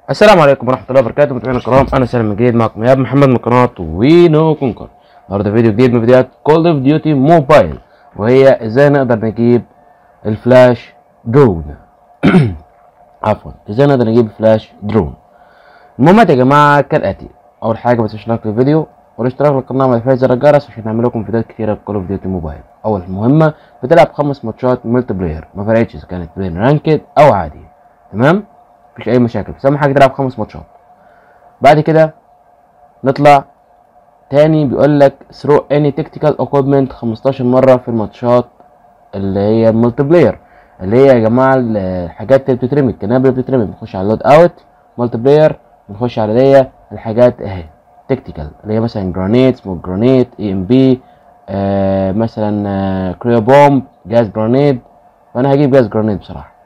السلام عليكم ورحمة الله وبركاته متابعينا الكرام أنا سالم جديد معكم إيهاب محمد من قناة وينو كونكر النهاردة فيديو جديد من فيديوهات كول اوف ديوتي موبايل وهي إزاي نقدر نجيب الفلاش درون عفوا إزاي نقدر نجيب فلاش درون المهمات يا جماعة كالآتي أول حاجة ما تنسوش لايك للفيديو والاشتراك في القناة وتفعيل زر الجرس عشان نعمل لكم فيديوهات كتيرة كول اوف ديوتي موبايل أول مهمة بتلعب خمس ماتشات ملتي بلاير ما فرقتش إذا كانت بلاير رانكد أو عادي تمام مفيش اي مشاكل بس اهم حاجه تلعب خمس ماتشات بعد كده نطلع تاني بيقول لك ثرو اني تكتيكال اكويبمنت 15 مره في الماتشات اللي هي الملتي بلاير اللي هي يا جماعه الحاجات اللي بتترمي الكنابل اللي بتترمي بنخش على اللود اوت ملتي بلاير بنخش على دي الحاجات اهي تكتيكال اللي هي مثلا جرانيت سموك جرانيت اي ام بي مثلا آه كريو بومب جاز جرانيت فانا هجيب جاز جرانيت بصراحه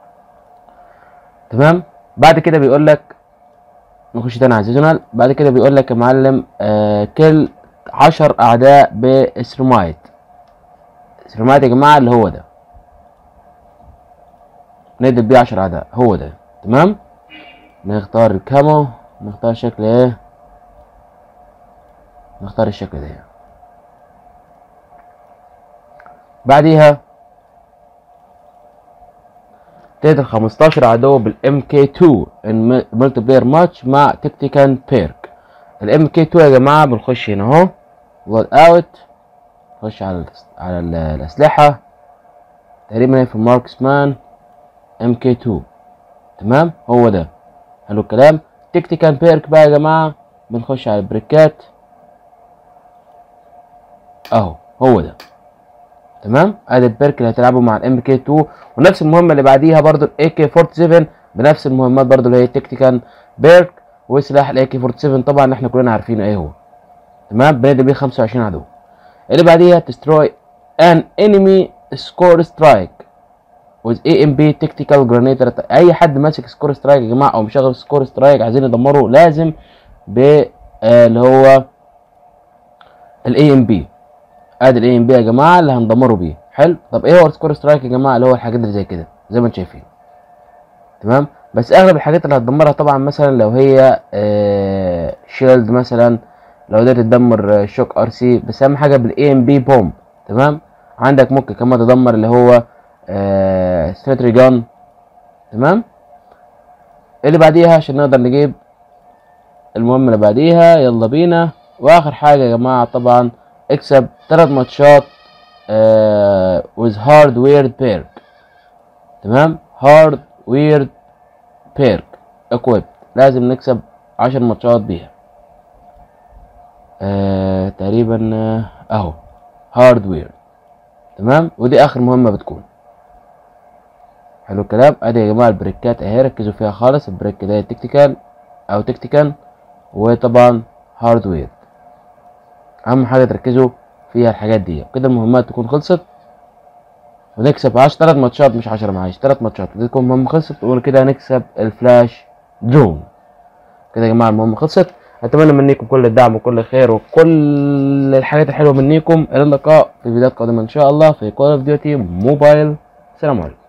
تمام بعد كده بيقول لك نخش تاني على السيزونال بعد كده بيقول لك يا معلم آه كل عشر اعداء باسرمايت اسرمايت يا جماعه اللي هو ده نقدر بيه عشر اعداء هو ده تمام نختار الكامو نختار شكل ايه نختار الشكل ده بعديها تقدر 15 عدو بالام كي 2 ان ملتي بلاير ماتش مع تكتيكال بيرك الام كي 2 يا جماعه بنخش هنا اهو لود اوت نخش على على الاسلحه تقريبا في الماركسمان ام كي 2 تمام هو ده حلو الكلام تكتيكال بيرك بقى يا جماعه بنخش على البريكات اهو هو ده تمام ادي البيرك اللي هتلعبه مع الام كي 2 ونفس المهمه اللي بعديها برضو الاي كي 47 بنفس المهمات برضو اللي هي تكتيكال بيرك وسلاح الاي كي 47 طبعا احنا كلنا عارفينه ايه هو تمام بنقدر بيه 25 عدو اللي بعديها تستروي ان انمي سكور سترايك with اي ام بي تكتيكال جرانيتر اي حد ماسك سكور سترايك يا جماعه او مشغل سكور سترايك عايزين يدمره لازم ب آه اللي هو الاي ام بي ادي الاي ام بي يا جماعه اللي هندمره بيه حلو طب ايه هو السكور سترايك يا جماعه اللي هو الحاجات اللي زي كده زي ما انتم شايفين تمام بس اغلب الحاجات اللي هتدمرها طبعا مثلا لو هي آه شيلد مثلا لو قدرت تدمر شوك ار سي بس اهم حاجه بالاي ام بي بومب تمام عندك ممكن كمان تدمر اللي هو آه ستريتري جان تمام اللي بعديها عشان نقدر نجيب المهمه اللي بعديها يلا بينا واخر حاجه يا جماعه طبعا اكسب ثلاث ماتشات آه with hard weird perk تمام hard weird perk equipped لازم نكسب عشر ماتشات بيها آه تقريبا آه اهو hard weird تمام ودي اخر مهمة بتكون حلو الكلام ادي يا جماعة البريكات اهي ركزوا فيها خالص البريك ده تكتيكال او تكتيكال وطبعا هارد وير اهم حاجة تركزوا فيها الحاجات دي كده المهمات تكون خلصت ونكسب عشر تلات ماتشات مش عشرة معاش تلات ماتشات ودي تكون مهمة خلصت وكده هنكسب الفلاش درون كده يا جماعة المهمة خلصت اتمنى منكم كل الدعم وكل الخير وكل الحاجات الحلوة منكم الى اللقاء في فيديوهات قادمة ان شاء الله في كول اوف ديوتي موبايل سلام عليكم